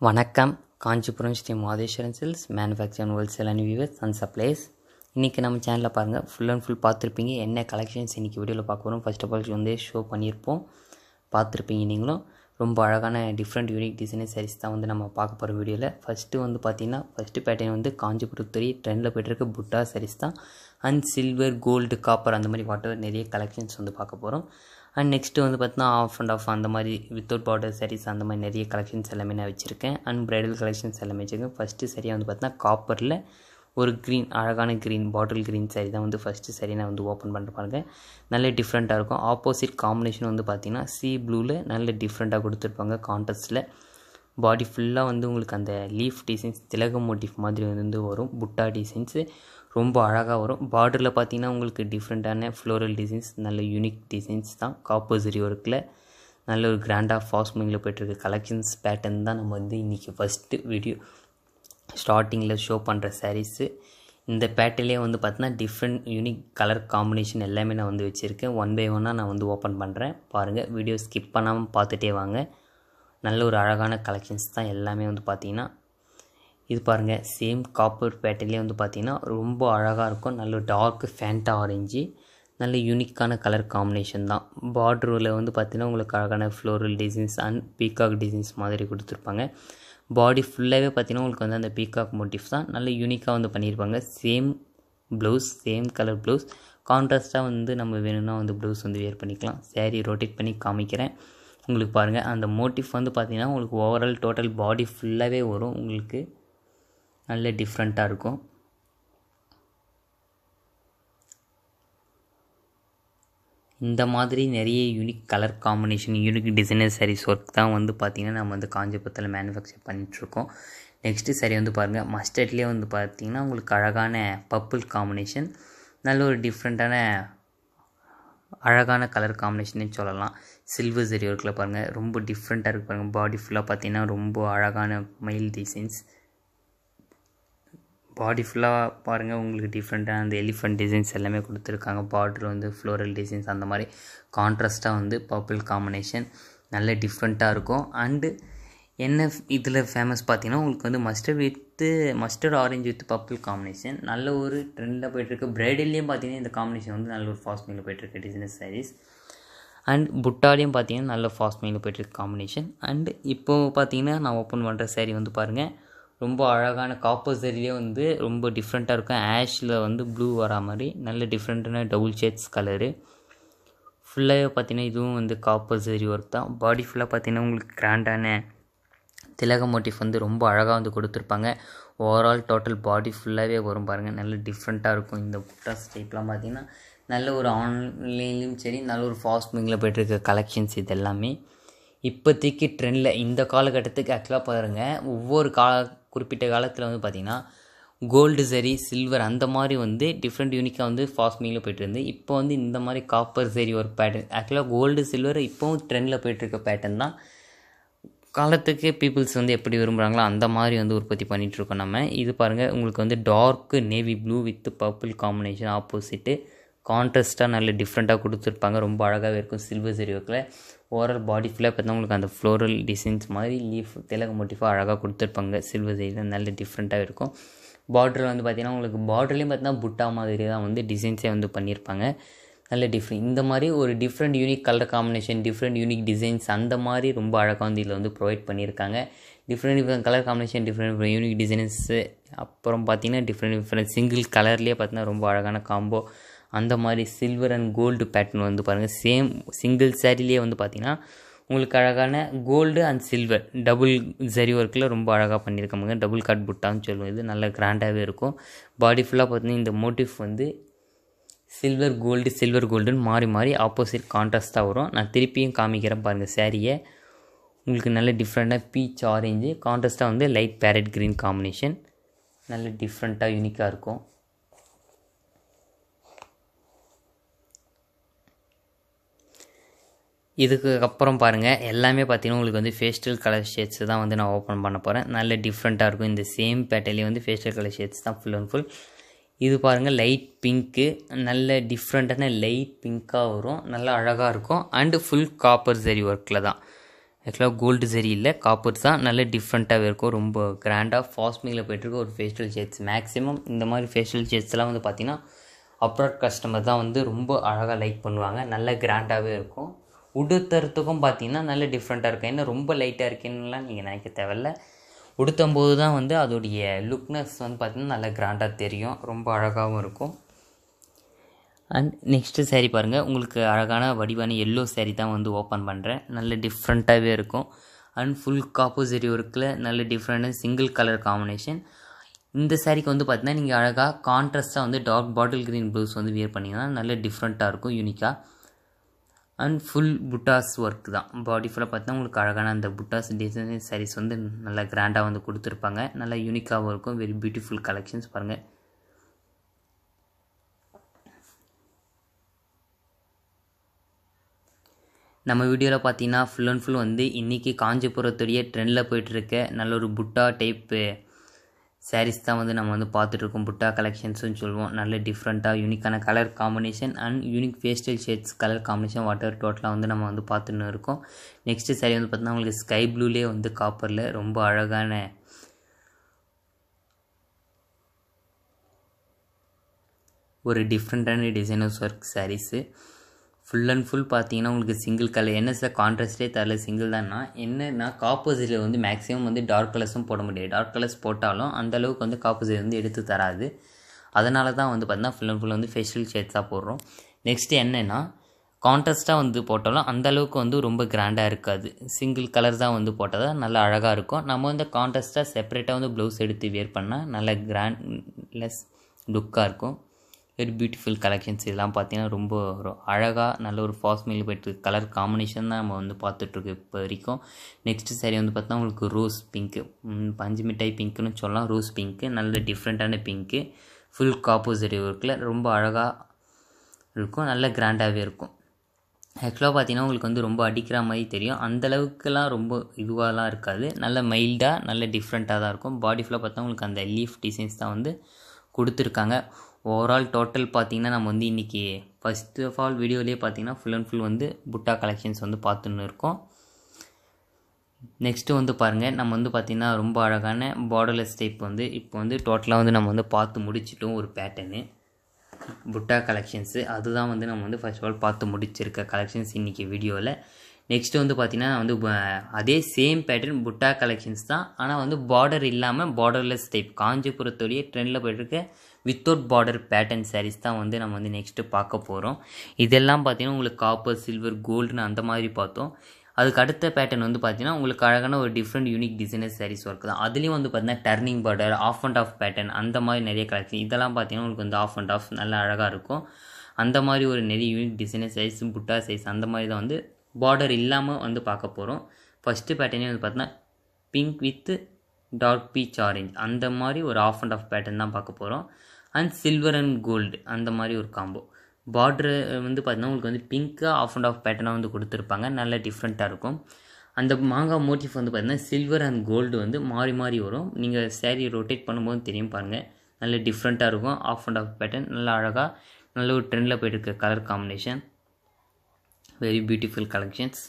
வணக்கம் Kanchipuram Sri Madheswaran silks manufacture wholesale and viewers and supplies இன்றைக்கி நம்ம சேனலில் பாருங்கள் ஃபுல் அண்ட் ஃபுல் பார்த்துருப்பீங்க என்ன கலெக்ஷன்ஸ் இன்றைக்கி வீடியோவில் பார்க்க போகிறோம் ஃபர்ஸ்ட் ஆஃப் ஆல் வந்து ஷோ பண்ணியிருப்போம் பார்த்துருப்பீங்க நீங்களும் ரொம்ப அழகான டிஃப்ரெண்ட் யூனிக் டிசைனர் sarees தான் வந்து நம்ம பார்க்க போகிற வீடியோவில் ஃபஸ்ட்டு வந்து பார்த்திங்கன்னா ஃபஸ்ட்டு பேட்டர்ன் வந்து காஞ்சிபுரத்துறை ட்ரெண்டில் போய்ட்டுருக்க புட்டா sarees தான் அண்ட் சில்வர் கோல்டு காப்பர் அந்த மாதிரி வாட்டர் நிறைய கலெக்ஷன்ஸ் வந்து பார்க்க போகிறோம் அண்ட் நெக்ஸ்ட்டு வந்து பார்த்தீங்கன்னா ஆஃப் அண்ட் ஆஃப் அந்த மாதிரி வித்தவுட் பார்டர் sarees அந்த மாதிரி நிறைய கலெக்ஷன்ஸ் எல்லாமே நான் வச்சுருக்கேன் அண்ட் ப்ரைடல் கலெக்ஷன்ஸ் எல்லாமே வச்சுருக்கேன் ஃபஸ்ட்டு சரியாக வந்து பார்த்தீங்கன்னா காப்பரில் ஒரு க்ரீன் அழகான க்ரீன் பாட்டில் க்ரீன் saree தான் வந்து ஃபஸ்ட்டு saree நான் வந்து ஓப்பன் பண்ணிட்டு பாருங்கள் நல்ல டிஃப்ரெண்ட்டாக இருக்கும் ஆப்போசிட் காம்பினேஷன் வந்து பார்த்தீங்கன்னா சி ப்ளூவில் நல்ல டிஃப்ரெண்ட்டாக கொடுத்துருப்பாங்க கான்ட்ராஸ்ட்டில் பாடி ஃபுல்லாக வந்து உங்களுக்கு அந்த லீஃப் டிசைன்ஸ் திலக மோட்டிஃப் மாதிரி வந்து வரும் புட்டா டிசைன்ஸு ரொம்ப அழகாக வரும் பார்டரில் பார்த்தீங்கன்னா உங்களுக்கு டிஃப்ரெண்ட்டான ஃப்ளோரல் டிசைன்ஸ் நல்ல யூனிக் டிசைன்ஸ் தான் காப்போசரி ஒர்க்கில் நல்ல ஒரு கிராண்டாக ஃபாஸ்மிங்கில் போய்ட்டுருக்க கலெக்ஷன்ஸ் பேட்டர்ன் தான் நம்ம வந்து இன்றைக்கி ஃபஸ்ட்டு வீடியோ ஸ்டார்டிங்கில் ஷோ பண்ணுற சாரீஸு இந்த பேட்டர்லேயே வந்து பார்த்தீங்கன்னா டிஃப்ரெண்ட் யூனிக் கலர் காம்பினேஷன் எல்லாமே நான் வந்து வச்சுருக்கேன் ஒன் பை ஒன்னாக நான் வந்து ஓப்பன் பண்ணுறேன் பாருங்கள் வீடியோ ஸ்கிப் பண்ணாமல் பார்த்துட்டே வாங்க நல்ல ஒரு அழகான கலெக்ஷன்ஸ் தான் எல்லாமே வந்து பார்த்தீங்கன்னா இது பாருங்கள் சேம் காப்பர் பேட்டர்லேயே வந்து பார்த்தீங்கன்னா ரொம்ப அழகாக இருக்கும் நல்ல டார்க் ஃபேண்டா ஆரஞ்சு நல்ல யூனிக்கான கலர் காம்பினேஷன் தான் பார்டரில் வந்து பார்த்தீங்கன்னா உங்களுக்கு அழகான floral designs and peacock designs மாதிரி கொடுத்துருப்பாங்க பாடி ஃபுல்லாகவே பார்த்தீங்கன்னா உங்களுக்கு வந்து அந்த பீகாக் மோட்டிவ் தான் நல்ல யூனிக்காக வந்து பண்ணியிருப்பாங்க same blouse same colour blouse கான்ட்ராஸ்ட்டாக வந்து நம்ம வேணும்னா வந்து ப்ளவுஸ் வந்து வேர் பண்ணிக்கலாம் saree ரொட்டேட் பண்ணி காமிக்கிறேன் உங்களுக்கு பாருங்கள் அந்த மோட்டிவ் வந்து பார்த்தீங்கன்னா உங்களுக்கு ஓவரால் டோட்டல் பாடி ஃபுல்லாகவே வரும் உங்களுக்கு நல்ல டிஃப்ரெண்ட்டாக இருக்கும் இந்த மாதிரி நிறைய unique colour combination unique designer sarees work தான் வந்து பார்த்திங்கன்னா நம்ம வந்து காஞ்சிபுரத்தில் மேனுஃபேக்சர் பண்ணிகிட்ருக்கோம் நெக்ஸ்ட்டு சரி வந்து பாருங்கள் மஸ்டர்ட்லேயே வந்து பார்த்திங்கன்னா உங்களுக்கு அழகான பர்பிள் காம்பினேஷன் நல்ல ஒரு டிஃப்ரெண்ட்டான அழகான கலர் காம்பினேஷனே சொல்லலாம் சில்வர் சரி ஒர்க்கில் பாருங்கள் ரொம்ப டிஃப்ரெண்ட்டாக இருக்கு பாருங்கள் பாடி ஃபுல்லாக பார்த்தீங்கன்னா ரொம்ப அழகான மெயில் டிசைன்ஸ் பாடி ஃபுல்லாக பாருங்கள் உங்களுக்கு டிஃப்ரெண்ட்டாக அந்த எலிஃபண்ட் டிசைன்ஸ் எல்லாமே கொடுத்துருக்காங்க பார்டர் வந்து ஃப்ளோரல் டிசைன்ஸ் அந்த மாதிரி கான்ட்ராஸ்ட்டாக வந்து பர்பிள் காம்பினேஷன் நல்ல டிஃப்ரெண்ட்டாக இருக்கும் அண்டு என்ன இதில் ஃபேமஸ் பார்த்தீங்கன்னா உங்களுக்கு வந்து mustard with mustard orange with purple combination நல்ல ஒரு ட்ரெண்டில் போயிட்டுருக்கு ப்ரைடல்லையும் பார்த்தீங்கன்னா இந்த காம்பினேஷன் வந்து நல்ல ஒரு ஃபாஸ்ட் மீலில் போயிட்டுருக்கு டிசைனர் சாரீஸ் அண்ட் புட்டாலையும் பார்த்தீங்கன்னா நல்ல ஃபாஸ்ட் மீலில் போயிட்டுருக்கு காம்பினேஷன் அண்டு இப்போது பார்த்தீங்கன்னா நான் ஓப்பன் பண்ணுற saree வந்து பாருங்கள் ரொம்ப அழகான காப்பர் சரிலே வந்து ரொம்ப டிஃப்ரெண்ட்டாக இருக்கும் ஆஷில் வந்து ப்ளூ வரா மாதிரி நல்ல டிஃப்ரெண்ட்டான டபுள் ஷேட்ஸ் கலரு ஃபுல்லாகவே பார்த்தீங்கன்னா இதுவும் வந்து காப்பர் சரி ஒர்க் தான் பாடி ஃபுல்லாக பார்த்தீங்கன்னா உங்களுக்கு கிராண்டான திலக மோட்டிவ் வந்து ரொம்ப அழகாக வந்து கொடுத்துருப்பாங்க ஓவரால் டோட்டல் பாடி ஃபுல்லாகவே வரும் பாருங்கள் நல்ல டிஃப்ரெண்ட்டாக இருக்கும் இந்த புட்டாஸ் டைப்லாம் பார்த்தீங்கன்னா நல்ல ஒரு ஆன்லைன்லேயும் சரி நல்ல ஒரு ஃபாஸ்ட் மூவிங்கில் போய்ட்டுருக்க கலெக்ஷன்ஸ் இது எல்லாமே இப்போதைக்கு ட்ரெண்டில் இந்த காலகட்டத்துக்கு ஆக்சுவலாக பாருங்கள் ஒவ்வொரு கால குறிப்பிட்ட காலத்தில் வந்து பார்த்திங்கன்னா கோல்டு சரி சில்வர் அந்த மாதிரி வந்து டிஃப்ரெண்ட் யூனிக்காக வந்து ஃபாஸ்ட் மீலில் போயிட்டு இருந்து இப்போ வந்து இந்த மாதிரி காப்பர் சரி ஒரு பேட்டர்ன் ஆக்சுவலாக கோல்டு சில்வர் இப்போவும் ட்ரெண்டில் போயிட்டுருக்க பேட்டர்ன் தான் காலத்துக்கு பீப்புள்ஸ் வந்து எப்படி விரும்புகிறாங்களோ அந்த மாதிரி வந்து உற்பத்தி பண்ணிகிட்ருக்கோம் நம்ம இது பாருங்கள் உங்களுக்கு வந்து dark navy blue with purple combination opposite கான்ட்ராஸ்ட்டாக நல்ல டிஃப்ரெண்ட்டாக கொடுத்துருப்பாங்க ரொம்ப அழகாகவே இருக்கும் சில்வர் சரி ஒர்க்கில் ஓவரால் பாடி ஃபுல்லாக பார்த்தா உங்களுக்கு அந்த ஃப்ளோரல் டிசைன்ஸ் மாதிரி லீஃப் திலக மோட்டிஃபாக அழகாக கொடுத்துருப்பாங்க சில்வர் சரியில் நல்ல டிஃப்ரெண்ட்டாக இருக்கும் பார்டரில் வந்து பார்த்திங்கன்னா உங்களுக்கு பார்டர்லேயும் பார்த்தீங்கன்னா புட்டா மாதிரி தான் வந்து டிசைன்ஸே வந்து பண்ணியிருப்பாங்க நல்ல டிஃப்ரெண்ட் இந்த மாதிரி ஒரு different unique colour combination different unique designs அந்த மாதிரி ரொம்ப அழகாக வந்து இதில் வந்து ப்ரொவைட் பண்ணியிருக்காங்க different different colour combination different unique designs அப்புறம் பார்த்தீங்கன்னா டிஃப்ரெண்ட் டிஃப்ரெண்ட் சிங்கிள் கலர்லேயே பார்த்தீங்கன்னா ரொம்ப அழகான காம்போ அந்த மாதிரி சில்வர் அண்ட் கோல்டு பேட்டர்ன் வந்து பாருங்கள் சேம் சிங்கிள் சாரிலேயே வந்து பார்த்திங்கன்னா உங்களுக்கு அழகான gold and silver double zari ஒர்க்கில் ரொம்ப அழகாக பண்ணியிருக்காங்க டபுள் கட் புட்டான்னு சொல்லுவோம் இது நல்ல கிராண்டாகவே இருக்கும் பாடி ஃபுல்லாக பார்த்தீங்கன்னா இந்த மோட்டிவ் வந்து சில்வர் கோல்டு சில்வர் கோல்டுன்னு மாறி மாறி ஆப்போசிட் கான்ட்ராஸ்ட்டாக வரும் நான் திருப்பியும் காமிக்கிறேன் பாருங்கள் சேரீயை உங்களுக்கு நல்ல டிஃப்ரெண்ட்டாக பீச் ஆரஞ்சு கான்ட்ராஸ்ட்டாக வந்து லைட் பேரட் க்ரீன் காம்பினேஷன் நல்ல டிஃப்ரெண்ட்டாக யூனிக்காக இருக்கும் இதுக்கு அப்புறம் பாருங்கள் எல்லாமே பார்த்தீங்கன்னா உங்களுக்கு வந்து ஃபேஸ்டல் கலர் ஷேட்ஸ் தான் வந்து நான் ஓப்பன் பண்ண போகிறேன் நல்ல டிஃப்ரெண்ட்டாக இருக்கும் இந்த சேம் பேட்டர்லேயே வந்து ஃபேஸ்டல் கலர் ஷேட்ஸ் தான் ஃபுல் அண்ட் ஃபுல் இது பாருங்கள் லைட் பிங்க்கு நல்ல டிஃப்ரெண்ட்டான லைட் பிங்க்காக வரும் நல்லா அழகாக இருக்கும் அண்டு ஃபுல் காப்பர் சரி ஒர்க்கில் தான் ஆக்சுவலாக கோல்டு சரி இல்லை காப்பர்ஸ் தான் நல்ல டிஃப்ரெண்ட்டாகவே இருக்கும் ரொம்ப கிராண்டாக ஃபாஸ்மிங்கில் போயிட்டுருக்க ஒரு ஃபேஷியல் ஷேட்ஸ் மேக்ஸிமம் இந்த மாதிரி ஃபேஷியல் ஷேட்ஸ்லாம் வந்து பார்த்திங்கன்னா அப்ராட் கஸ்டமர் தான் வந்து ரொம்ப அழகாக லைக் பண்ணுவாங்க நல்ல கிராண்டாகவே இருக்கும் உடுத்துறதுக்கும் பார்த்தீங்கன்னா நல்ல டிஃப்ரெண்ட்டாக இருக்கும் ஏன்னா ரொம்ப லைட்டாக இருக்குன்னுலாம் நீங்கள் நினைக்க தேவையில்ல உடுத்தும் போது தான் வந்து அதோடைய லுக்னஸ் வந்து பார்த்திங்கன்னா நல்லா கிராண்டாக தெரியும் ரொம்ப அழகாகவும் இருக்கும் அண்ட் நெக்ஸ்ட்டு saree பாருங்கள் உங்களுக்கு அழகான வடிவான எல்லோ saree தான் வந்து ஓப்பன் பண்ணுறேன் நல்ல டிஃப்ரெண்ட்டாகவே இருக்கும் அண்ட் ஃபுல் காப்போசிட்டி ஒர்க்கில் நல்ல டிஃப்ரெண்ட்டாக சிங்கிள் கலர் காம்பினேஷன் இந்த சாரீக்கு வந்து பார்த்தீங்கன்னா நீங்கள் அழகாக கான்ட்ராஸ்ட்டாக வந்து டார்க் பாட்டில் க்ரீன் ப்ளவுஸ் வந்து வியர் பண்ணிங்கன்னா நல்ல டிஃப்ரெண்ட்டாக இருக்கும் யூனிக்காக அண்ட் ஃபுல் புட்டாஸ் ஒர்க் தான் பாடி ஃபுல்லாக பார்த்தீங்கன்னா உங்களுக்கு அழகான அந்த புட்டாஸ் டிசைன் சாரீஸ் வந்து நல்லா கிராண்டாக வந்து கொடுத்துருப்பாங்க நல்லா யூனிக்காகவும் இருக்கும் வெரி பியூட்டிஃபுல் கலெக்ஷன்ஸ் பாருங்கள் நம்ம வீடியோவில் பார்த்தீங்கன்னா ஃபுல் அண்ட் ஃபுல் வந்து இன்றைக்கி காஞ்சிபுரத்துடைய ட்ரெண்டில் போயிட்டுருக்க நல்ல ஒரு புட்டா டைப்பு சாரீஸ் தான் வந்து நம்ம வந்து பார்த்துட்ருக்கோம் புட்டா கலெக்ஷன்ஸ்னு சொல்லுவோம் நல்ல டிஃப்ரெண்ட்டாக யூனிக்கான colour combination and unique pastel shades colour combination water டோட்டலாக வந்து நம்ம வந்து பார்த்துன்னு இருக்கோம் நெக்ஸ்ட்டு சாரீ வந்து பார்த்தீங்கன்னா உங்களுக்கு ஸ்கை ப்ளூலேயே வந்து காப்பரில் ரொம்ப அழகான ஒரு டிஃப்ரெண்ட்டான designers work saris full and full பார்த்தீங்கன்னா உங்களுக்கு சிங்கிள் கலர் என்ன சார் கான்ட்ராஸ்டே தரல சிங்கிள் தான்னா என்னன்னா காப்போசிட்டில் வந்து மேக்ஸிமம் வந்து டார்க் கலர்ஸும் போட முடியாது டார்க் கலர்ஸ் போட்டாலும் அந்த அளவுக்கு வந்து காப்போசிட் வந்து எடுத்து தராது அதனால தான் வந்து பார்த்தீங்கன்னா ஃபுல் அண்ட் ஃபுல் வந்து ஃபேஷியல் ஷேட்ஸாக போடுறோம் நெக்ஸ்ட் என்னென்னா கான்ட்ராஸ்ட்டாக வந்து போட்டாலும் அந்த அளவுக்கு வந்து ரொம்ப கிராண்டாக இருக்காது சிங்கிள் கலர் தான் வந்து போட்டால் தான் நல்லா அழகாக இருக்கும் நம்ம வந்து கான்ட்ராஸ்ட்டாக செப்பரேட்டாக வந்து ப்ளவுஸ் எடுத்து வியர் பண்ணால் நல்ல கிராண்ட்லெஸ் லுக்காக இருக்கும் வெரி பியூட்டிஃபுல் கலெக்ஷன்ஸ் இதெல்லாம் பார்த்தீங்கன்னா ரொம்ப ஒரு அழகாக நல்ல ஒரு ஃபாஸ்ட் மீல் போய்ட்டு கலர் காம்பினேஷன் தான் நம்ம வந்து பார்த்துட்ருக்கு இப்போ வரைக்கும் நெக்ஸ்ட்டு சாரி வந்து பார்த்தா உங்களுக்கு ரோஸ் பிங்க்கு பஞ்சு மிட்டாய் பிங்க்குன்னு சொல்லலாம் ரோஸ் பிங்க்கு நல்ல டிஃப்ரெண்ட்டான பிங்க்கு ஃபுல் காப்போசிட் ஒர்க்கில் ரொம்ப அழகாக இருக்கும் நல்ல கிராண்டாகவே இருக்கும் ஆக்சுவலாக பார்த்தீங்கன்னா உங்களுக்கு வந்து ரொம்ப அடிக்கிற மாதிரி தெரியும் அந்தளவுக்குலாம் ரொம்ப இதுவாகலாம் இருக்காது நல்ல மைல்டாக நல்ல டிஃப்ரெண்ட்டாக தான் இருக்கும் பாடி ஃபுல்லாக பார்த்தா உங்களுக்கு அந்த லீஃப் டிசைன்ஸ் தான் வந்து கொடுத்துருக்காங்க ஓவரால் டோட்டல் பார்த்தீங்கன்னா நம்ம வந்து இன்றைக்கி ஃபஸ்ட் ஆஃப் ஆல் வீடியோலேயே பார்த்தீங்கன்னா ஃபுல் அண்ட் ஃபுல் வந்து புட்டா கலெக்ஷன்ஸ் வந்து பார்த்துன்னு இருக்கோம் நெக்ஸ்ட்டு வந்து பாருங்கள் நம்ம வந்து பார்த்திங்கன்னா ரொம்ப அழகான பார்டர்லெஸ் டைப் வந்து இப்போ வந்து டோட்டலாக வந்து நம்ம வந்து பார்த்து முடிச்சிட்டோம் ஒரு பேட்டர்னு புட்டா கலெக்ஷன்ஸு அதுதான் வந்து நம்ம வந்து ஃபர்ஸ்ட் ஆஃப் ஆல் பார்த்து முடிச்சிருக்க கலெக்ஷன்ஸ் இன்றைக்கி வீடியோவில் நெக்ஸ்ட்டு வந்து பார்த்திங்கன்னா வந்து அதே சேம் பேட்டர்ன் புட்டா கலெக்ஷன்ஸ் தான் ஆனால் வந்து பார்டர் இல்லாமல் பார்டர்லெஸ் டைப் காஞ்சிபுரத்துடைய ட்ரெண்டில் போயிட்டுருக்க வித்தவுட் பார்டர் பேட்டர்ன் சாரீஸ் தான் வந்து நம்ம வந்து நெக்ஸ்ட்டு பார்க்க போகிறோம் இதெல்லாம் பார்த்திங்கன்னா உங்களுக்கு காப்பர் சில்வர் கோல்டுன்னு அந்த மாதிரி பார்த்தோம் அதுக்கு அடுத்த பேட்டர்ன் வந்து பார்த்தீங்கன்னா உங்களுக்கு அழகான ஒரு different unique designer saris work தான் அதுலேயும் வந்து பார்த்தீங்கன்னா turning border half and half pattern அந்த மாதிரி நிறைய கலெக்ஷன் இதெல்லாம் பார்த்தீங்கன்னா உங்களுக்கு வந்து ஆஃப் அண்ட் ஆஃப் நல்லா அழகாக இருக்கும் அந்த மாதிரி ஒரு நிறைய unique designer size butta size அந்த மாதிரி தான் வந்து பார்டர் இல்லாமல் வந்து பார்க்க போகிறோம் ஃபஸ்ட்டு பேட்டர்னே வந்து பார்த்தீங்கன்னா pink with dark peach orange அந்த மாதிரி ஒரு ஆஃப் அண்ட் ஆஃப் பேட்டர்ன் தான் பார்க்க போகிறோம் அண்ட் சில்வர் அண்ட் கோல்டு அந்த மாதிரி ஒரு காம்போ பார்ட்ரு வந்து பார்த்தீங்கன்னா உங்களுக்கு வந்து பிங்க்காக ஆஃப் அண்ட் ஆஃப் பேட்டர்னாக வந்து கொடுத்துருப்பாங்க நல்ல டிஃப்ரெண்ட்டாக இருக்கும் அந்த மாங்காய் மோட்டிஃப் வந்து பார்த்தீங்கன்னா சில்வர் அண்ட் கோல்டு வந்து மாறி மாறி வரும் நீங்கள் சேரீ ரொட்டேட் பண்ணும்போது தெரியும் பாருங்கள் நல்ல டிஃப்ரெண்ட்டாக இருக்கும் ஆஃப் அண்ட் ஆஃப் பேட்டர்ன் நல்லா அழகாக நல்ல ஒரு ட்ரெண்டில் போயிட்டு இருக்க colour combination very beautiful collections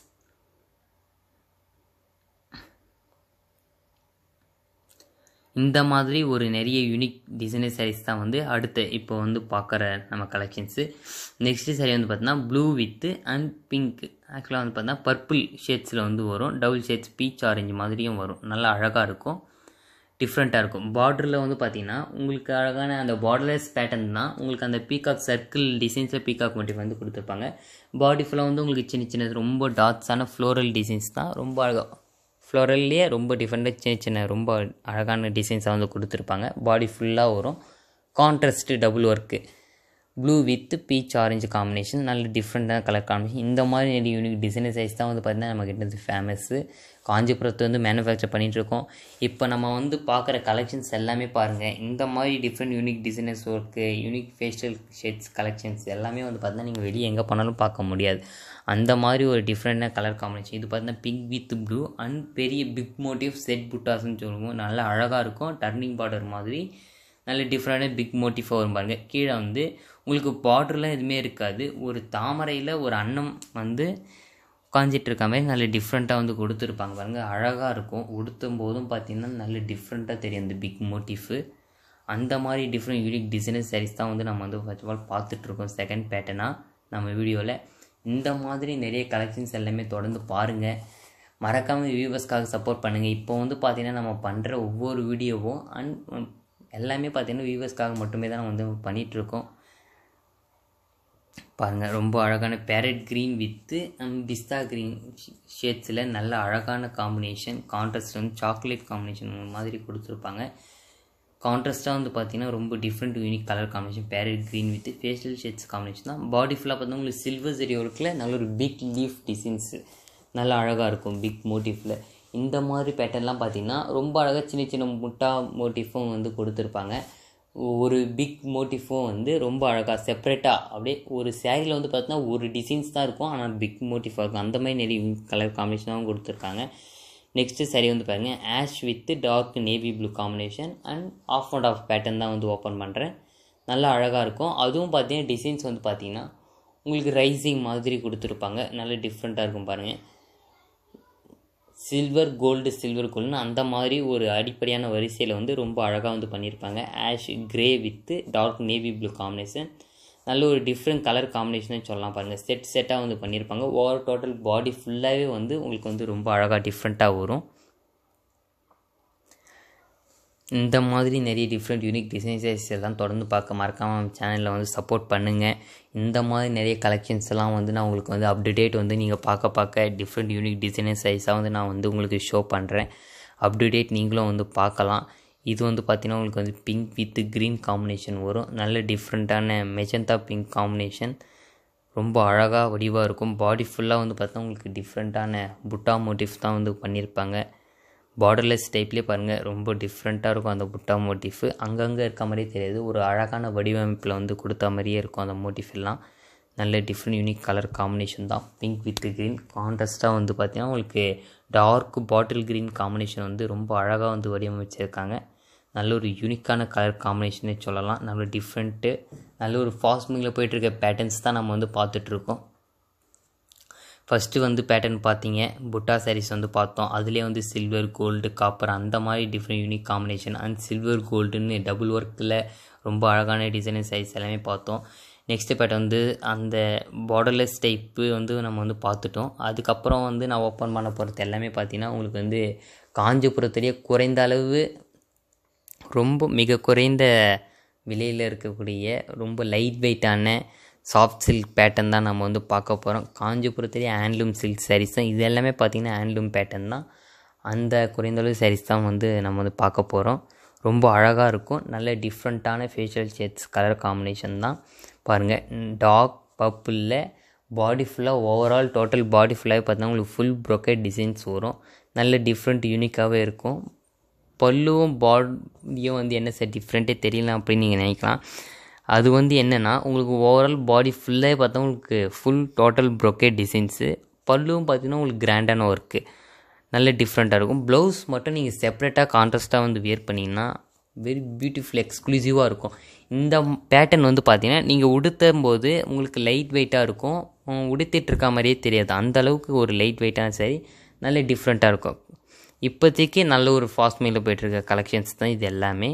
இந்த மாதிரி ஒரு நிறைய யூனிக் டிசைனர் சாரீஸ் தான் வந்து அடுத்த இப்போ வந்து பார்க்குற நம்ம கலெக்ஷன்ஸு நெக்ஸ்ட்டு சாரீ வந்து பார்த்தீங்கன்னா ப்ளூ வித்து அண்ட் பிங்க் ஆக்சுவலாக வந்து பார்த்தீங்கன்னா பர்பிள் ஷேட்ஸில் வந்து வரும் டபுள் ஷேட்ஸ் பீச் ஆரஞ்சு மாதிரியும் வரும் நல்லா அழகாக இருக்கும் டிஃப்ரெண்ட்டாக இருக்கும் பார்டரில் வந்து பார்த்தீங்கன்னா உங்களுக்கு அழகான அந்த பார்டர்லெஸ் பேட்டர்ன் தான் உங்களுக்கு அந்த பீகாக் சர்க்கிள் டிசைன்ஸில் பீகாக் மோட்டிவ் வந்து கொடுத்துருப்பாங்க பாடி ஃபுல்லாக வந்து உங்களுக்கு சின்ன சின்ன ரொம்ப டாட்ஸான ஃப்ளோரல் டிசைன்ஸ் தான் ரொம்ப அழகாக ஃப்ளோரல்லையே ரொம்ப டிஃப்ரெண்ட்டாக சின்ன சின்ன ரொம்ப அழகான டிசைன்ஸாக வந்து கொடுத்துருப்பாங்க பாடி ஃபுல்லாக வரும் contrast double work blue with peach orange combination நல்ல டிஃப்ரெண்ட்டான கலர் காம்பினேஷன் இந்த மாதிரி நிறைய யூனிக் டிசைனர் சைஸ் தான் வந்து பார்த்திங்கன்னா நம்ம கிட்ட ஃபேமஸ்ஸு காஞ்சிபுரத்தை வந்து மேனுஃபேக்சர் பண்ணிகிட்ருக்கோம் இப்போ நம்ம வந்து பார்க்குற கலெக்ஷன்ஸ் எல்லாமே பாருங்கள் இந்த மாதிரி different unique designers work unique facial shades collections எல்லாமே வந்து பார்த்தீங்கன்னா நீங்கள் வெளியே எங்கே போனாலும் பார்க்க முடியாது அந்த மாதிரி ஒரு டிஃப்ரெண்டான கலர் காம்பினேஷன் இது பார்த்தீங்கன்னா பிங்க் வித் ப்ளூ அண்ட் பெரிய பிக் மோட்டிவ் செட் புட்டாஸ்ன்னு சொல்லுவோம் நல்லா அழகாக இருக்கும் டர்னிங் பார்டர் மாதிரி நல்ல டிஃப்ரெண்டான பிக் மோட்டிஃபாக வரும் பாருங்கள் கீழே வந்து உங்களுக்கு பார்டர்லாம் எதுவுமே இருக்காது ஒரு தாமரையில் ஒரு அன்னம் வந்து உட்காந்துட்டு இருக்க மாதிரி நல்ல டிஃப்ரெண்ட்டாக வந்து கொடுத்துருப்பாங்க பாருங்கள் அழகாக இருக்கும் உடுத்தும் போதும் பார்த்தீங்கன்னா நல்ல டிஃப்ரெண்ட்டாக தெரியும் அந்த பிக் மோட்டிஃபு அந்த மாதிரி டிஃப்ரெண்ட் யூனிக் டிசைனர் சாரீஸ் தான் வந்து நம்ம வந்து ஃபர்ஸ்ட் ஆஃப் ஆல் பார்த்துட்ருக்கோம் செகண்ட் பேட்டர்னாக நம்ம வீடியோவில் இந்த மாதிரி நிறைய கலெக்ஷன்ஸ் எல்லாமே தொடர்ந்து பாருங்கள் மறக்காமல் வியூவர்ஸ்க்காக சப்போர்ட் பண்ணுங்கள் இப்போ வந்து பார்த்திங்கன்னா நம்ம பண்ணுற ஒவ்வொரு வீடியோவும் அண்ட் எல்லாமே பார்த்திங்கன்னா வியூவர்ஸ்க்காக மட்டுமே தான் வந்து பண்ணிகிட்ருக்கோம் பாருங்கள் ரொம்ப அழகான parrot green with pista green ஷேட்ஸில் நல்ல அழகான காம்பினேஷன் கான்ட்ராஸ்ட் வந்து சாக்லேட் காம்பினேஷன் மாதிரி கொடுத்துருப்பாங்க கான்ட்ராஸ்ட்டாக வந்து பார்த்தீங்கன்னா ரொம்ப different unique colour combination parrot green with facial shades combination தான் பாடி ஃபுல்லாக பார்த்தா உங்களுக்கு சில்வர் ஜெரி ஒர்க்கில் நல்ல ஒரு பிக் லீஃப் டிசைன்ஸு நல்லா அழகாக இருக்கும் பிக் மோட்டிஃபில் இந்த மாதிரி பேட்டர்ன்லாம் பார்த்தீங்கன்னா ரொம்ப அழகாக சின்ன சின்ன முட்டா மோட்டிஃபும் வந்து கொடுத்துருப்பாங்க ஒரு பிக் மோட்டிஃபும் வந்து ரொம்ப அழகாக செப்பரேட்டாக அப்படியே ஒரு சேரீயில் வந்து பார்த்தீங்கன்னா ஒரு டிசைன்ஸ் தான் இருக்கும் ஆனால் பிக் மோட்டிஃபாக இருக்கும் அந்த மாதிரி நிறைய கலர் காம்பினேஷனாகவும் கொடுத்துருக்காங்க நெக்ஸ்ட்டு சரி வந்து பாருங்கள் ash with dark navy blue combination and half and half pattern தான் வந்து ஓப்பன் பண்ணுறேன் நல்லா அழகாக இருக்கும் அதுவும் பார்த்தீங்கன்னா டிசைன்ஸ் வந்து பார்த்தீங்கன்னா உங்களுக்கு ரைசிங் மாதிரி கொடுத்துருப்பாங்க நல்ல டிஃப்ரெண்ட்டாக இருக்கும் பாருங்கள் சில்வர் கோல்டு சில்வர் கோல்டுன்னு அந்த மாதிரி ஒரு அடிப்படையான வரிசையில் வந்து ரொம்ப அழகாக வந்து பண்ணியிருப்பாங்க ash grey with dark navy blue combination நல்ல ஒரு டிஃப்ரெண்ட் கலர் காம்பினேஷனே சொல்லலாம் பாருங்கள் செட் செட்டாக வந்து பண்ணியிருப்பாங்க ஓவர் டோட்டல் பாடி ஃபுல்லாகவே வந்து உங்களுக்கு வந்து ரொம்ப அழகாக டிஃப்ரெண்ட்டாக வரும் இந்த மாதிரி நிறைய டிஃப்ரெண்ட் யூனிக் டிசைன்ஸஸ் எல்லாம் தொடர்ந்து பார்க்க மறக்காமல் சேனலில் வந்து சப்போர்ட் பண்ணுங்கள் இந்த மாதிரி நிறைய கலெக்ஷன்ஸ் எல்லாம் வந்து நான் உங்களுக்கு வந்து அப்டுடேட் வந்து நீங்கள் பார்க்க பார்க்க டிஃப்ரெண்ட் யூனிக் டிசைனர் சைஸாக வந்து நான் வந்து உங்களுக்கு ஷோ பண்ணுறேன் அப்டுடேட் நீங்களும் வந்து பார்க்கலாம் இது வந்து பார்த்திங்கன்னா உங்களுக்கு வந்து பிங்க் வித் க்ரீன் காம்பினேஷன் வரும் நல்ல டிஃப்ரெண்ட்டான மெஜந்தா பிங்க் காம்பினேஷன் ரொம்ப அழகாக வடிவாக இருக்கும் பாடி ஃபுல்லாக வந்து பார்த்தா உங்களுக்கு டிஃப்ரெண்ட்டான புட்டா மோட்டிஃப் தான் வந்து பண்ணியிருப்பாங்க பார்டர்லெஸ் டைப்லேயே பாருங்கள் ரொம்ப டிஃப்ரெண்ட்டாக இருக்கும் அந்த புட்டா மோட்டிஃபு அங்கங்கே இருக்க மாதிரியே தெரியாது ஒரு அழகான வடிவமைப்பில் வந்து கொடுத்த மாதிரியே இருக்கும் அந்த மோட்டிஃப் எல்லாம் நல்ல டிஃப்ரெண்ட் யூனிக் கலர் காம்பினேஷன் தான் பிங்க் வித் க்ரீன் கான்ட்ராஸ்ட்டாக வந்து பார்த்திங்கன்னா உங்களுக்கு டார்க் பாட்டில் க்ரீன் காம்பினேஷன் வந்து ரொம்ப அழகாக வந்து வடிவமைச்சிருக்காங்க நல்ல ஒரு யூனிக்கான கலர் காம்பினேஷனே சொல்லலாம் நல்ல டிஃப்ரெண்ட்டு நல்ல ஒரு ஃபாஸ்மிங்கில் போயிட்டுருக்க பேட்டர்ன்ஸ் தான் நம்ம வந்து பார்த்துட்ருக்கோம் ஃபஸ்ட்டு வந்து பேட்டர்ன் பார்த்தீங்க புட்டா சாரீஸ் வந்து பார்த்தோம் அதுலேயே வந்து சில்வர் கோல்டு காப்பர் அந்த மாதிரி different unique combination and silver கோல்டுன்னு டபுள் ஒர்க்கில் ரொம்ப அழகான டிசைனர் சாரீஸ் எல்லாமே பார்த்தோம் நெக்ஸ்ட்டு பேட்டர் வந்து அந்த பார்டர்லெஸ் டைப்பு வந்து நம்ம வந்து பார்த்துட்டோம் அதுக்கப்புறம் வந்து நான் ஓப்பன் பண்ண போகிறது எல்லாமே பார்த்தீங்கன்னா உங்களுக்கு வந்து காஞ்சிபுரத்துலேயே குறைந்த அளவு ரொம்ப மிக குறைந்த விலையில் இருக்கக்கூடிய ரொம்ப லைட் வெயிட்டான சாஃப்ட் சில்க் பேட்டர்ன் தான் நம்ம வந்து பார்க்க போகிறோம் காஞ்சிபுரத்துலேயே ஹேண்ட்லூம் சில்க் சாரீஸ் தான் இது எல்லாமே பார்த்திங்கன்னா ஹேண்ட்லூம் பேட்டர்ன் தான் அந்த குறைந்தளவு சாரீஸ் தான் வந்து நம்ம வந்து பார்க்க போகிறோம் ரொம்ப அழகாக இருக்கும் நல்ல டிஃப்ரெண்ட்டான ஃபேஷியல் ஷேட்ஸ் கலர் காம்பினேஷன் தான் பாருங்கள் டார்க் பர்பிளில் பாடி ஃபுல்லாக ஓவரால் டோட்டல் பாடி ஃபுல்லாகவே பார்த்தீங்கன்னா உங்களுக்கு ஃபுல் ப்ரொக்கெட் டிசைன்ஸ் வரும் நல்ல டிஃப்ரெண்ட் யூனிக்காகவே இருக்கும் பல்லுவும் பாடியும் வந்து என்ன சார் டிஃப்ரெண்ட்டே தெரியல அப்படின்னு நீங்கள் நினைக்கலாம் அது வந்து என்னென்னா உங்களுக்கு ஓவரால் பாடி ஃபுல்லாக பார்த்தா உங்களுக்கு ஃபுல் டோட்டல் ப்ரொக்கேட் டிசைன்ஸு பல்லுவும் பார்த்தீங்கன்னா உங்களுக்கு கிராண்டான ஒர்க்கு நல்ல டிஃப்ரெண்ட்டாக இருக்கும் ப்ளவுஸ் மட்டும் நீங்கள் செப்பரேட்டாக கான்ட்ராஸ்ட்டாக வந்து வியர் பண்ணிங்கன்னா வெரி பியூட்டிஃபுல் எக்ஸ்க்ளூசிவாக இருக்கும் இந்த பேட்டர்ன் வந்து பார்த்தீங்கன்னா நீங்கள் உடுத்தும் போது உங்களுக்கு லைட் வெயிட்டாக இருக்கும் உடுத்திட்டு இருக்க மாதிரியே தெரியாது அந்த அளவுக்கு ஒரு லைட் வெயிட்டான சரி நல்ல டிஃப்ரெண்ட்டாக இருக்கும் இப்போதைக்கு நல்ல ஒரு ஃபாஸ்ட் மீலில் போயிட்டுருக்க கலெக்ஷன்ஸ் தான் இது எல்லாமே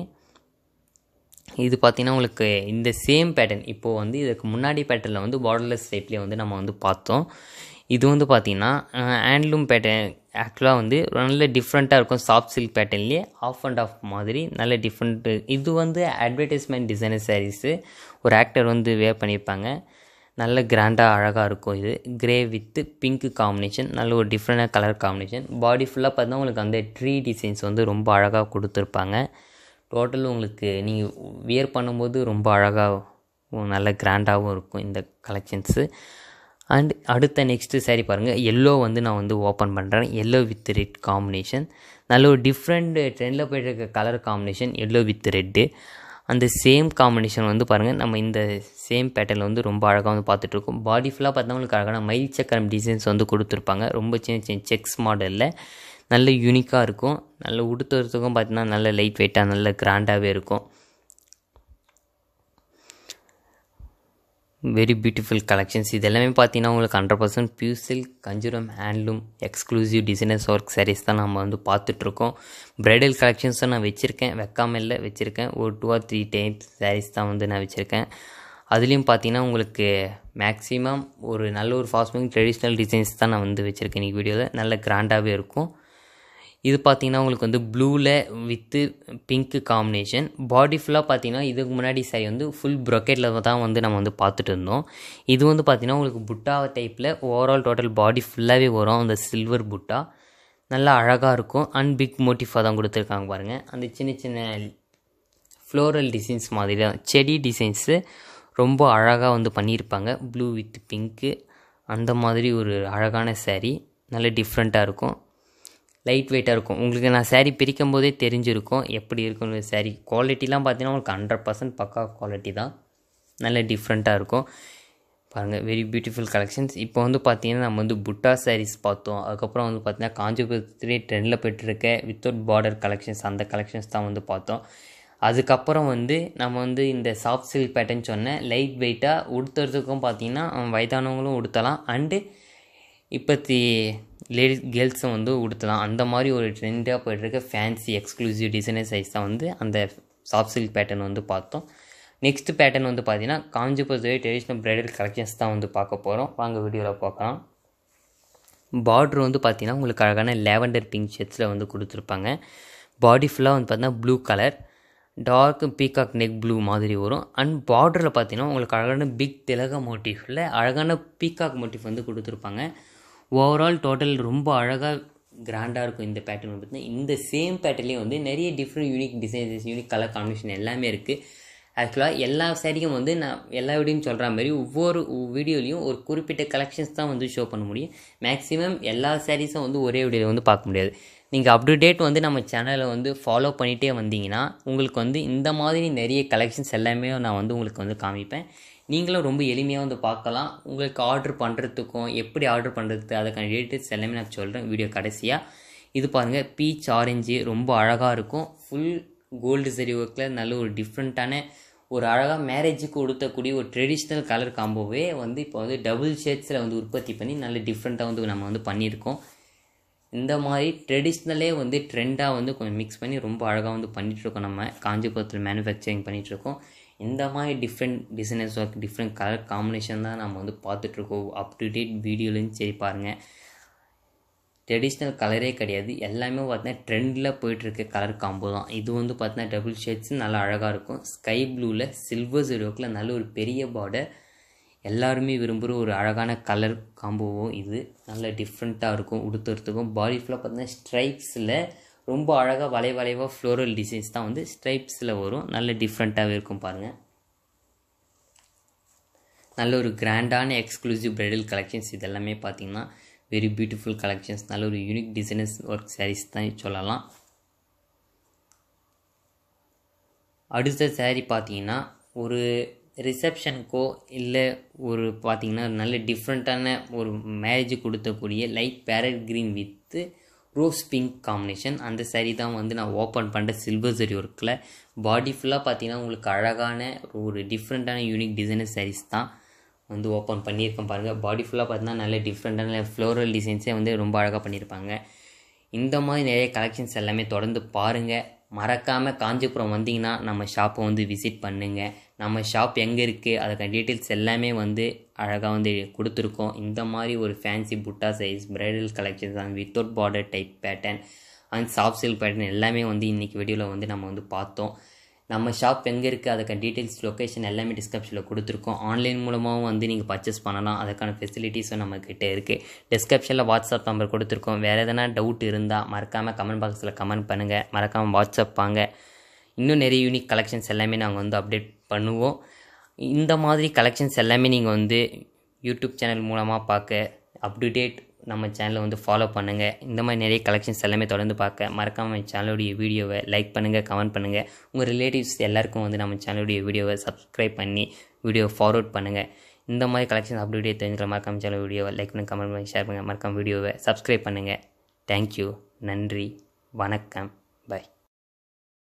இது பார்த்திங்கன்னா உங்களுக்கு இந்த சேம் பேட்டர்ன் இப்போது வந்து இதுக்கு முன்னாடி பேட்டர்னில் வந்து பார்டர்லெஸ் டைப்லேயே வந்து நம்ம வந்து பார்த்தோம் இது வந்து பார்த்திங்கன்னா ஹேண்ட்லூம் பேட்டர்ன் ஆக்சுவலாக வந்து நல்ல டிஃப்ரெண்ட்டாக இருக்கும் சாஃப்ட் சில்க் பேட்டர்ன்லேயே ஆஃப் அண்ட் ஆஃப் மாதிரி நல்ல டிஃப்ரெண்ட்டு இது வந்து அட்வர்டைஸ்மெண்ட் டிசைனர் சாரீஸு ஒரு ஆக்டர் வந்து வேர் பண்ணியிருப்பாங்க நல்ல கிராண்டாக அழகாக இருக்கும் இது கிரே வித்து பிங்க் காம்பினேஷன் நல்ல ஒரு டிஃப்ரெண்டான கலர் காம்பினேஷன் பாடி ஃபுல்லாக பார்த்தா உங்களுக்கு அந்த ட்ரீ டிசைன்ஸ் வந்து ரொம்ப அழகாக கொடுத்துருப்பாங்க டோட்டல் உங்களுக்கு நீங்கள் வியர் பண்ணும்போது ரொம்ப அழகாக நல்ல கிராண்டாகவும் இருக்கும் இந்த கலெக்ஷன்ஸு அண்ட் அடுத்த நெக்ஸ்ட்டு சாரி பாருங்கள் எல்லோ வந்து நான் வந்து ஓப்பன் பண்ணுறேன் எல்லோ வித் ரெட் காம்பினேஷன் நல்ல ஒரு டிஃப்ரெண்ட் ட்ரெண்டில் போய்ட்டு இருக்க colour combination yellow with red அந்த சேம் காம்பினேஷன் வந்து பாருங்கள் நம்ம இந்த சேம் பேட்டர்னில் வந்து ரொம்ப அழகாக வந்து பார்த்துட்ருக்கோம் பாடி ஃபுல்லாக பார்த்தா உங்களுக்கு அழகான மயில் சக்கரம் டிசைன்ஸ் வந்து கொடுத்துருப்பாங்க ரொம்ப சின்ன சின்ன செக்ஸ் மாடலில் நல்ல யூனிக்காக இருக்கும் நல்ல உடுத்துறதுக்கும் பார்த்தீங்கன்னா நல்ல லைட் வெயிட்டாக நல்ல கிராண்டாகவே இருக்கும் வெரி பியூட்டிஃபுல் கலெக்ஷன்ஸ் இது எல்லாமே பார்த்தீங்கன்னா உங்களுக்கு ஹண்ட்ரட் பர்சன்ட் பியூர் சில்க் கஞ்சுரம் handloom exclusive designers work saris தான் நம்ம வந்து பார்த்துட்ருக்கோம் ப்ரைடல் கலெக்ஷன்ஸும் நான் வச்சுருக்கேன் வைக்காம இல்லை வச்சுருக்கேன் ஒரு two or three types saris தான் வந்து நான் வச்சுருக்கேன் அதுலேயும் பார்த்தீங்கன்னா உங்களுக்கு மேக்ஸிமம் ஒரு நல்ல ஒரு ஃபாஸ்ட் மூவிங் ட்ரெடிஷ்னல் டிசைன்ஸ் தான் நான் வந்து வச்சுருக்கேன் இன்றைக்கி வீடியோவில் நல்ல கிராண்டாகவே இருக்கும் இது பார்த்தீங்கன்னா உங்களுக்கு வந்து ப்ளூவில் வித்து பிங்க்கு காம்பினேஷன் பாடி ஃபுல்லாக பார்த்தீங்கன்னா இதுக்கு முன்னாடி சை வந்து ஃபுல் ப்ரொக்கெட்டில் தான் வந்து நம்ம வந்து பார்த்துட்டு இருந்தோம் இது வந்து பார்த்தீங்கன்னா உங்களுக்கு புட்டா டைப்பில் ஓவரால் டோட்டல் பாடி ஃபுல்லாகவே வரும் அந்த சில்வர் புட்டா நல்லா அழகாக இருக்கும் அண்ட் பிக் மோட்டிஃபாக தான் கொடுத்துருக்காங்க பாருங்கள் அந்த சின்ன சின்ன ஃப்ளோரல் டிசைன்ஸ் மாதிரி தான் செடி டிசைன்ஸு ரொம்ப அழகாக வந்து பண்ணியிருப்பாங்க ப்ளூ வித் பிங்க்கு அந்த மாதிரி ஒரு அழகான saree நல்ல டிஃப்ரெண்ட்டாக இருக்கும் லைட் வெயிட்டாக இருக்கும் உங்களுக்கு நான் saree பிரிக்கும் போதே தெரிஞ்சிருக்கும் எப்படி இருக்குன்னு saree குவாலிட்டிலாம் பார்த்தீங்கன்னா உங்களுக்கு ஹண்ட்ரட் பர்சன்ட் பக்கா குவாலிட்டி தான் நல்ல டிஃப்ரெண்ட்டாக இருக்கும் பாருங்கள் வெரி பியூட்டிஃபுல் கலெக்ஷன்ஸ் இப்போ வந்து பார்த்தீங்கன்னா நம்ம வந்து புட்டா sarees பார்த்தோம் அதுக்கப்புறம் வந்து பார்த்தீங்கன்னா காஞ்சிபுரத்துலேயே ட்ரெண்டில் போய்ட்டுருக்க வித்தவுட் பார்டர் கலெக்ஷன்ஸ் அந்த கலெக்ஷன்ஸ் தான் வந்து பார்த்தோம் அதுக்கப்புறம் வந்து நம்ம வந்து இந்த சாஃப்ட் சில்க் பேட்டர்ன் சொன்னேன் லைட் வெயிட்டாக உடுத்துறதுக்கும் பார்த்தீங்கன்னா வயதானவங்களும் உடுத்தலாம் அண்டு இப்போத்தி லேடிஸ் கேர்ள்ஸும் வந்து உடுத்தலாம் அந்த மாதிரி ஒரு ட்ரெண்டாக போயிட்டுருக்க ஃபேன்சி எக்ஸ்க்ளூசிவ் டிசைனர் சைஸ் தான் வந்து அந்த சாஃப்ட் சில்க் பேட்டர்ன் வந்து பார்த்தோம் நெக்ஸ்ட் பேட்டர்ன் வந்து பார்த்தீங்கன்னா காஞ்சிபுரத்துவே ட்ரெடிஷ்னல் பிரைடல் கலெக்ஷன்ஸ் தான் வந்து பார்க்க போகிறோம் வாங்க வீடியோவில் பார்க்கலாம் பார்ட்ரு வந்து பார்த்தீங்கன்னா உங்களுக்கு அழகான லேவண்டர் பிங்க் ஷேட்ஸில் வந்து கொடுத்துருப்பாங்க பாடி ஃபுல்லாக வந்து பார்த்தீங்கன்னா blue colour dark peacock neck blue மாதிரி வரும் அண்ட் பார்டரில் பார்த்தீங்கன்னா உங்களுக்கு அழகான பிக் திலக மோட்டிஃபில் அழகான பீகாக் மோட்டிஃப் வந்து கொடுத்துருப்பாங்க ஓவரால் டோட்டல் ரொம்ப அழகாக கிராண்டாக இருக்கும் இந்த பேட்டர்ன் வந்து பார்த்தீங்கன்னா இந்த சேம் பேட்டர்லேயே வந்து நிறைய different unique designs unique colour combination எல்லாமே இருக்குது ஆக்சுவலாக எல்லா சாரியும் வந்து நான் எல்லா வீடியோயும் சொல்கிற மாதிரி ஒவ்வொரு வீடியோலையும் ஒரு குறிப்பிட்ட கலெக்ஷன்ஸ் தான் வந்து ஷோ பண்ண முடியும் மேக்ஸிமம் எல்லா சாரீஸும் வந்து ஒரே வீடியோவில் வந்து பார்க்க முடியாது நீங்கள் அப் டு டேட் வந்து நம்ம சேனலை வந்து ஃபாலோ பண்ணிகிட்டே வந்தீங்கன்னா உங்களுக்கு வந்து இந்த மாதிரி நிறைய கலெக்ஷன்ஸ் எல்லாமே நான் வந்து உங்களுக்கு வந்து காமிப்பேன் நீங்களும் ரொம்ப எளிமையாக வந்து பார்க்கலாம் உங்களுக்கு ஆர்டர் பண்ணுறதுக்கும் எப்படி ஆர்டர் பண்ணுறது அதுக்கான டீட்டெயில்ஸ் எல்லாமே நான் சொல்கிறேன் வீடியோ கடைசியாக இது பாருங்கள் பீச் ஆரஞ்சு ரொம்ப அழகாக இருக்கும் ஃபுல் கோல்டு சரி ஒர்க்கில் நல்ல ஒரு டிஃப்ரெண்ட்டான ஒரு அழகாக மேரேஜுக்கு உடுத்தக்கூடிய ஒரு ட்ரெடிஷ்னல் கலர் காம்போவே வந்து இப்போ வந்து டபுள் ஷேட்ஸில் வந்து உற்பத்தி பண்ணி நல்ல டிஃப்ரெண்ட்டாக வந்து நம்ம வந்து பண்ணியிருக்கோம் இந்த மாதிரி ட்ரெடிஷ்னலே வந்து ட்ரெண்டாக வந்து கொஞ்சம் மிக்ஸ் பண்ணி ரொம்ப அழகாக வந்து பண்ணிகிட்ருக்கோம் நம்ம காஞ்சிபுரத்தில் மேனுஃபேக்சரிங் பண்ணிகிட்ருக்கோம் இந்த மாதிரி different designers work different colour combination தான் நம்ம வந்து பார்த்துட்ருக்கோம் அப் டு டேட் வீடியோலையும் சரி பாருங்கள் ட்ரெடிஷ்னல் கலரே கிடையாது எல்லாமே பார்த்தீங்கன்னா ட்ரெண்டில் போயிட்டுருக்க கலர் காம்போ தான் இது வந்து பார்த்தீங்கன்னா டபுள் ஷேட்ஸ் நல்லா அழகாக இருக்கும் ஸ்கை ப்ளூவில் சில்வர் ஜெரோக்கில் நல்ல ஒரு பெரிய பார்டர் எல்லாருமே விரும்புகிற ஒரு அழகான கலர் காம்போவும் இது நல்ல டிஃப்ரெண்ட்டாக இருக்கும் உடுத்துறதுக்கும் பாடி ஃபுல்லாக பார்த்தீங்கன்னா ஸ்ட்ரைப்ஸில் ரொம்ப அழகாக வளை வளைவாக ஃப்ளோரல் டிசைன்ஸ் தான் வந்து ஸ்ட்ரைப்ஸில் வரும் நல்ல டிஃப்ரெண்ட்டாகவே இருக்கும் பாருங்கள் நல்ல ஒரு கிராண்டான எக்ஸ்க்ளூசிவ் பிரைடல் கலெக்ஷன்ஸ் இதெல்லாமே பார்த்தீங்கன்னா வெரி பியூட்டிஃபுல் கலெக்ஷன்ஸ் நல்ல ஒரு யூனிக் டிசைனர்ஸ் ஒர்க் சாரீஸ் தான் சொல்லலாம் அடுத்த சாரீ பார்த்தீங்கன்னா ஒரு ரிசப்ஷனுக்கோ இல்லை ஒரு பார்த்தீங்கன்னா நல்ல டிஃப்ரெண்ட்டான ஒரு மேரேஜ் கொடுத்தக்கூடிய light parrot green with rose pink combination அந்த சாரீ தான் வந்து நான் ஓப்பன் பண்ணுற சில்வர் சரி ஒர்க்கில் பாடி ஃபுல்லாக பார்த்தீங்கன்னா உங்களுக்கு அழகான ஒரு டிஃப்ரெண்ட்டான யூனிக் டிசைனர் சாரீஸ் தான் வந்து ஓப்பன் பண்ணியிருக்கேன் பாருங்கள் பாடி ஃபுல்லாக பார்த்தீங்கன்னா நல்ல டிஃப்ரெண்ட்டான ஃப்ளோரல் டிசைன்ஸே வந்து ரொம்ப அழகாக பண்ணியிருப்பாங்க இந்த மாதிரி நிறைய கலெக்ஷன்ஸ் எல்லாமே தொடர்ந்து பாருங்கள் மறக்காமல் காஞ்சிபுரம் வந்தீங்கன்னா நம்ம ஷாப்பை வந்து விசிட் பண்ணுங்கள் நம்ம ஷாப் எங்கே இருக்குது அதுக்கான டீட்டெயில்ஸ் எல்லாமே வந்து அழகாக வந்து கொடுத்துருக்கோம் இந்த மாதிரி ஒரு fancy butta size bridal collections and without border type pattern and soft silk pattern எல்லாமே வந்து இன்றைக்கி வீடியோவில் வந்து நம்ம வந்து பார்த்தோம் நம்ம ஷாப் எங்கே இருக்குது அதுக்கான டீட்டெயில்ஸ் லொக்கேஷன் எல்லாமே டிஸ்கிரிப்ஷனில் கொடுத்துருக்கோம் ஆன்லைன் மூலமாகவும் வந்து நீங்கள் பர்ச்சேஸ் பண்ணலாம் அதுக்கான ஃபெசிலிட்டிஸும் நம்மக்கிட்ட இருக்குது டிஸ்கிரிப்ஷனில் வாட்ஸ்அப் நம்பர் கொடுத்துருக்கோம் வேறு எதனா டவுட் இருந்தால் மறக்காமல் கமெண்ட் பாக்ஸில் கமெண்ட் பண்ணுங்கள் மறக்காமல் வாட்ஸ்அப் வாங்க இன்னும் நிறைய யூனிக் கலெக்ஷன்ஸ் எல்லாமே நாங்கள் வந்து அப்டேட் பண்ணுவோம் இந்த மாதிரி கலெக்ஷன்ஸ் எல்லாமே நீங்கள் வந்து யூடியூப் சேனல் மூலமாக பார்க்க அப் டு டேட் நம்ம சேனலை வந்து ஃபாலோ பண்ணுங்கள் இந்த மாதிரி நிறைய கலெக்ஷன்ஸ் எல்லாமே தொடர்ந்து பார்க்க மறக்காமல் சேனலுடைய வீடியோவை லைக் பண்ணுங்கள் கமெண்ட் பண்ணுங்கள் உங்கள் ரிலேட்டிவ்ஸ் எல்லாருக்கும் வந்து நம்ம சேனலுடைய வீடியோவை சப்ஸ்கிரைப் பண்ணி வீடியோவை ஃபார்வர்ட் பண்ணுங்கள் இந்த மாதிரி கலெக்ஷன்ஸ் அப் டு டேட் தெரிஞ்சுக்கலாம் மறக்காம சேனல் வீடியோவை லைக் பண்ணுங்கள் கமெண்ட் பண்ணி ஷேர் பண்ணுங்கள் மறக்காம வீடியோவை சப்ஸ்கிரைப் பண்ணுங்கள் தேங்க்யூ நன்றி வணக்கம் பை